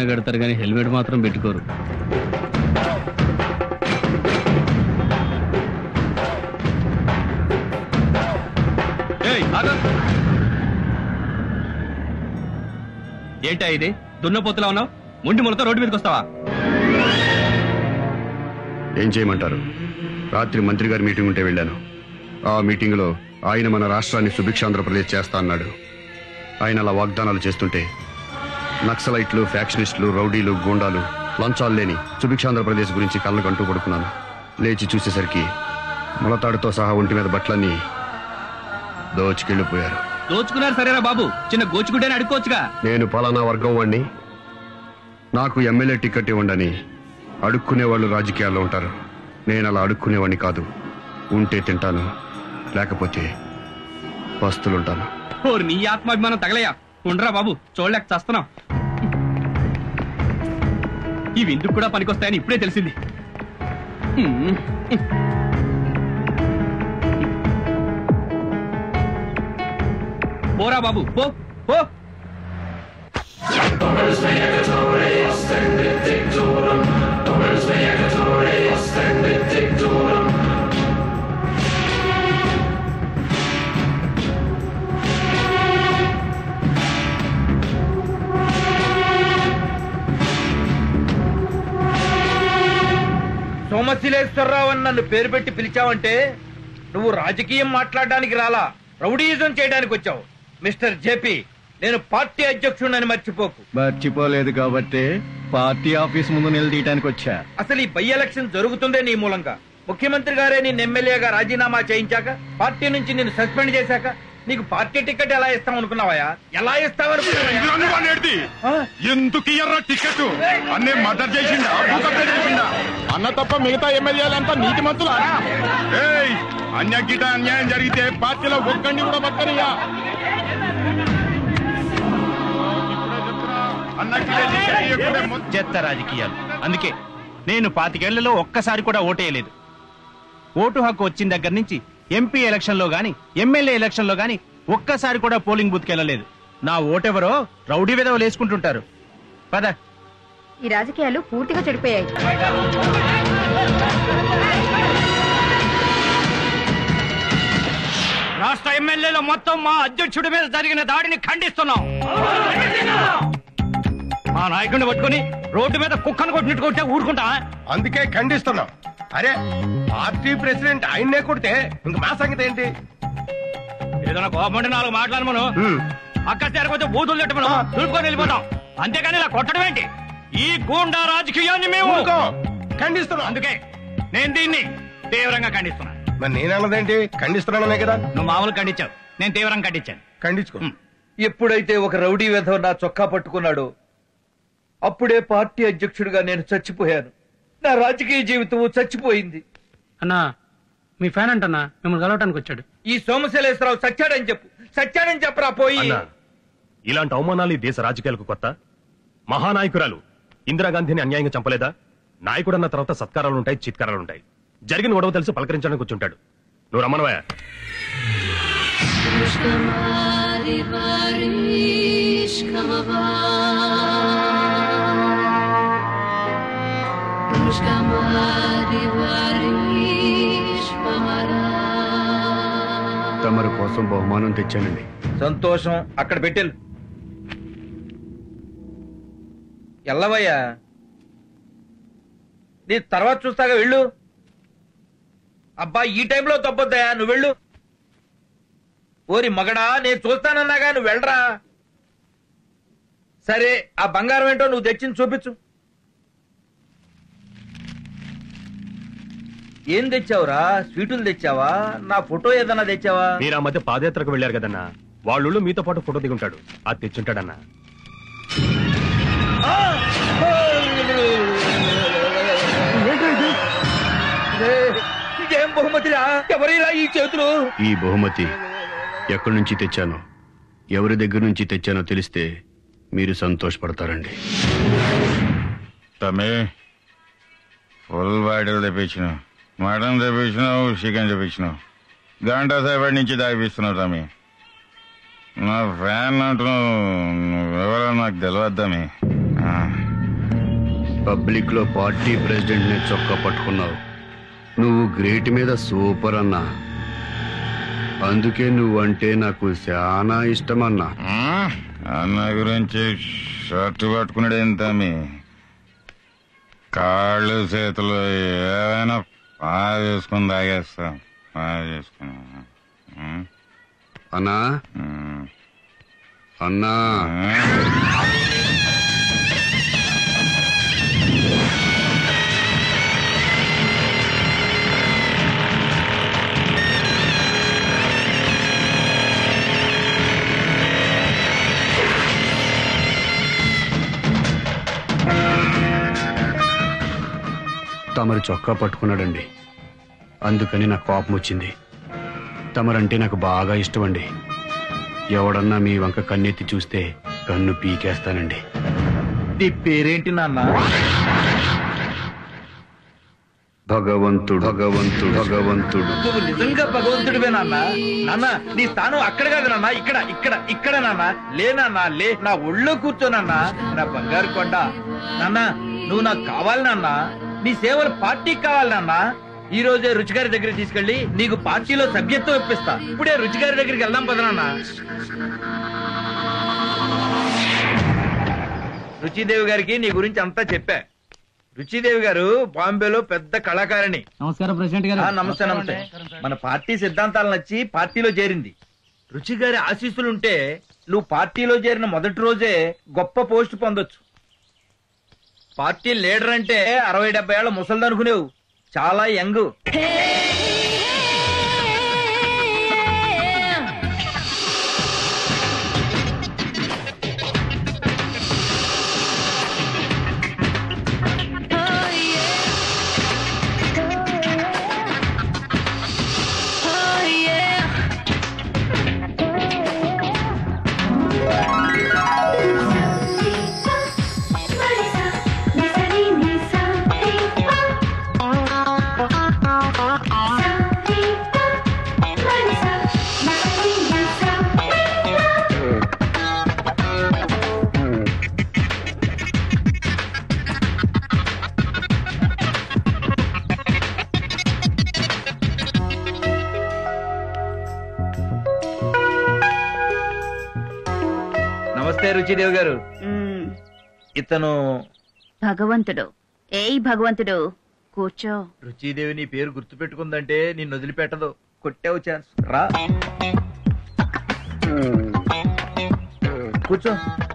కడతారు కానీ హెల్మెట్ మాత్రం పెట్టుకోరు ఏయ్, ఆగు. ఏంటా ఇది దున్నపోతులా ఉన్నావు ముండి ములతో రోడ్డు మీదకి వస్తావా ఏం చేయమంటారు రాత్రి మంత్రి గారి మీటింగ్ ఉంటే వెళ్ళాను ఆ మీటింగ్లో ఆయన మన రాష్ట్రాన్ని సుభిక్షాంధ్రప్రదేశ్ చేస్తా అన్నాడు ఆయన అలా వాగ్దానాలు చేస్తుంటే నక్సలైట్లు ఫ్యాక్షనిస్టులు రౌడీలు గూండాలు లంచాలు లేని సుభిక్షాంధ్రప్రదేశ్ గురించి కళ్ళకంటూ పడుకున్నాను లేచి చూసేసరికి ములతాడుతో సహా ఒంటి మీద బట్టలన్నీ దోచుకెళ్ళిపోయారు దోచుకున్నారు సరేరా బాబు చిన్న గోచుకుంటేనే అడుక్కోవచ్చుగా నేను పలానా వర్గం వాణ్ణి నాకు ఎమ్మెల్యే టికెట్ ఇవ్వండి అడుక్కునే వాళ్ళు రాజకీయాల్లో ఉంటారు నేను అలా అడుక్కునేవాడిని కాదు ఉంటే తింటాను లేకపోతే పస్తులుంటాను ఓరి నీ ఆత్మాభిమానం తగలయ్యా ఉండరా బాబు చూడలేక చస్తున్నాం ఇవి ఎందుకు కూడా పనికొస్తాయని ఇప్పుడే తెలిసింది హ్మ్. పోరా బాబు పో పో సోమశిలేశ్వరరావు అని నన్ను పేరు పెట్టి పిలిచావంటే నువ్వు రాజకీయం మాట్లాడడానికి రాలా రౌడీయిజం చేయడానికి వచ్చావు మిస్టర్ జేపీ నేను పార్టీ అధ్యక్షుడిని మర్చిపోకు మర్చిపోలేదు కాబట్టి పార్టీ ఆఫీస్ ముందు నిలదీయటానికి వచ్చా అసలు ఈ బై ఎలక్షన్ జరుగుతుందే నీ మూలంగా ముఖ్యమంత్రి గారే నేను ఎమ్మెల్యేగా రాజీనామా చేయించాక పార్టీ నుంచి నేను సస్పెండ్ చేశాక నీకు పార్టీ టికెట్ ఎలా ఇస్తాం అనుకున్నావా ఎలా ఇస్తావనుకున్నావా ఆ? ఎందుకు ఇయ్యర్రా టికెట్ అన్నే మర్డర్ చేసిండా భూకబ్జ చేసిండా అన్న తప్ప మిగతా ఎమ్మెల్యేలంతా నీతి మంతులారా ఏయ్ అన్యగిట అన్యాయం జరిగితే పార్టీలో ఒక్కడిని కూడా పక్కనియా చెత్త రాజకీయాలు అందుకే నేను పాతికేళ్లలో ఒక్కసారి కూడా ఓటేయలేదు ఓటు హక్కు వచ్చిన దగ్గర నుంచి ఎంపీ ఎలక్షన్ లో గాని ఎమ్మెల్యే ఎలక్షన్ లో గాని ఒక్కసారి కూడా పోలింగ్ బూత్కి వెళ్ళలేదు నా ఓటెవరో రౌడీ విధవ లేసుకుంటుంటారు పద ఈ రాజకీయాలు పూర్తిగా చెడిపోయాయి రాష్ట్ర ఎమ్మెల్యేలు మొత్తం మా అధ్యక్షుడి మీద జరిగిన దాడిని ఖండిస్తున్నాం మా నాయకుడిని పట్టుకుని రోడ్డు మీద కుక్కను కొట్టినట్టు కొట్టే ఊరుకుంటా అందుకే ఖండిస్తున్నాం అరే పార్టీ ప్రెసిడెంట్ ఆయన్నే కొడితే ఇంక మా సంగతి ఏంటి ఏదైనా కోపండి నాలుగు మాట్లాడు మనం అక్కడ చేరకపోతే బూతులు తిట్టు మనం దులుపుకొని వెళ్ళిపోతాం అంతేగాని ఇలా కొట్టడం ఏంటి ఈ గూండా రాజకీయాన్ని మేము ఊరుకో. ఖండిస్తున్నాం అందుకే నేను దీన్ని తీవ్రంగా ఖండిస్తున్నా మరి నేనన్నదేంటి ఖండిస్తున్నాననే కదా నువ్వు మామూలు ఖండించావు నేను తీవ్రంగా ఖండించాను ఖండించుకో ఎప్పుడైతే ఒక రౌడీ వెధవ నా చొక్కా పట్టుకున్నాడో అప్పుడే పార్టీ అధ్యక్షుడిగా నేను చచ్చిపోయాను నా రాజకీయ జీవితం చచ్చిపోయింది అన్నా మీ ఫ్యాన్ అంటన్నా మిమ్మల్ని కలవటానికి వచ్చాడు ఈ సోమశైలేశ్వరరావు సచ్చాడని చెప్పు సచ్చాడని చెప్పరా పోయి అన్నా ఇలాంటి అవమానాలు ఈ దేశ రాజకీయాలకు కొత్త మహానాయకురాలు ఇందిరాగాంధీని అన్యాయంగా చంపలేదా నాయకుడన్న తర్వాత సత్కారాలు ఉంటాయి చిత్కారాలు ఉంటాయి జరిగిన గొడవ తెలిసి పలకరించడానికి కూర్చుంటాడు నువ్వు రమ్మనవయ్యా తమరి కోసం బహుమానం తెచ్చానండి సంతోషం అక్కడ పెట్టెలు ఎల్లవయ్యా నీ తర్వాత చూస్తాగా వెళ్ళు అబ్బా ఈ టైంలో తప్పొద్దయా నువ్వు వెళ్ళు ఓరి మగడా నేను చూస్తానన్నాగా నువ్వు వెళ్ళరా సరే ఆ బంగారం ఏంటో నువ్వు తెచ్చింది చూపించు ఏం తెచ్చావురా స్వీటులు తెచ్చావా నా ఫోటో ఏదన్నా తెచ్చావా మీరు ఆ మధ్య పాదయాత్రకు వెళ్ళారు కదన్నా వాళ్ళు మీతో పాటు ఫోటో దిగుంటాడు అది తెచ్చుంటాడన్నా ఇదేం బహుమతిరా ఎవరిరా ఈ చేతులు ఈ బహుమతి ఎక్కడి నుంచి తెచ్చానో ఎవరి దగ్గర నుంచి తెచ్చానో తెలిస్తే మీరు సంతోషపడతారండి తమ్మి ఫుల్ బాటిల్ తెప్పించినావు మటన్ తెప్పించినావు చికెన్ తెప్పించినావు గంట సేపటి నుంచి తాగిపిస్తున్నావు తమ్మి నా ఫ్యాన్ అంటున్నావు నువ్వెవరో నాకు తెలియదు తమ్మి ఆ, పబ్లిక్ లో పార్టీ ప్రెసిడెంట్ ని చొక్కా పట్టుకున్నావు నువ్వు గ్రేట్ మీద సూపర్ అన్నా అందుకే నువ్వంటే నాకు చాలా ఇష్టమన్నా ఆ, అన్న గురించి షర్ట్ పట్టుకున్నాడు ఎంత మీ కాళ్ళు చేతులు ఏదైనా బాగా చేసుకుని తాగేస్తా బాగా చేసుకుని ఉం? అన్నా ఉం. అన్నా తమరు చొక్కా పట్టుకున్నాడండి అందుకని నాకు కోపం వచ్చింది తమరంటే నాకు బాగా ఇష్టమండి ఎవడన్నా మీ వంక కన్నెత్తి చూస్తే కన్ను పీకేస్తానండి నీ పేరేంటి నాన్న భగవంతుడు భగవంతుడు భగవంతుడు నువ్వు నిజంగా భగవంతుడివే నాన్న నాన్న నీ స్థానం అక్కడ కాదు నాన్న ఇక్కడ ఇక్కడ ఇక్కడ నాన్న లే నాన్న లే నా ఒళ్ళో కూర్చో నాన్న నా బంగారు కొండ నాన్న నువ్వు నాకు కావాలి నాన్న నీ సేవలు పార్టీకి కావాలి నాన్న ఈ రోజే రుచిగారి దగ్గరికి తీసుకెళ్లి నీకు పార్టీలో సభ్యత్వం ఇప్పిస్తా ఇప్పుడే రుచిగారి దగ్గరికి వెళ్దాం పద నాన్న రుచిదేవి గారికి నీ గురించి అంతా చెప్పా రుచిదేవి గారు బాంబేలో పెద్ద కళాకారిణి నమస్కారం ప్రెసిడెంట్ ఆ, నమస్తే నమస్తే మన పార్టీ సిద్ధాంతాలు నచ్చి పార్టీలో చేరింది రుచి గారి ఆశీస్సులుంటే నువ్వు పార్టీలో చేరిన మొదటి రోజే గొప్ప పోస్ట్ పొందొచ్చు పార్టీ లీడర్ అంటే అరవై డెబ్బై ఏళ్ళ ముసలిది అనుకునేవు చాలా యంగ్ నమస్తే రుచిదేవి గారు ఇతను భగవంతుడు ఏయ్ భగవంతుడు కూర్చో రుచిదేవి నీ పేరు గుర్తుపెట్టుకుందంటే నిన్ను వదిలిపెట్టదు కొట్టావు ఛాన్స్ రా కూర్చో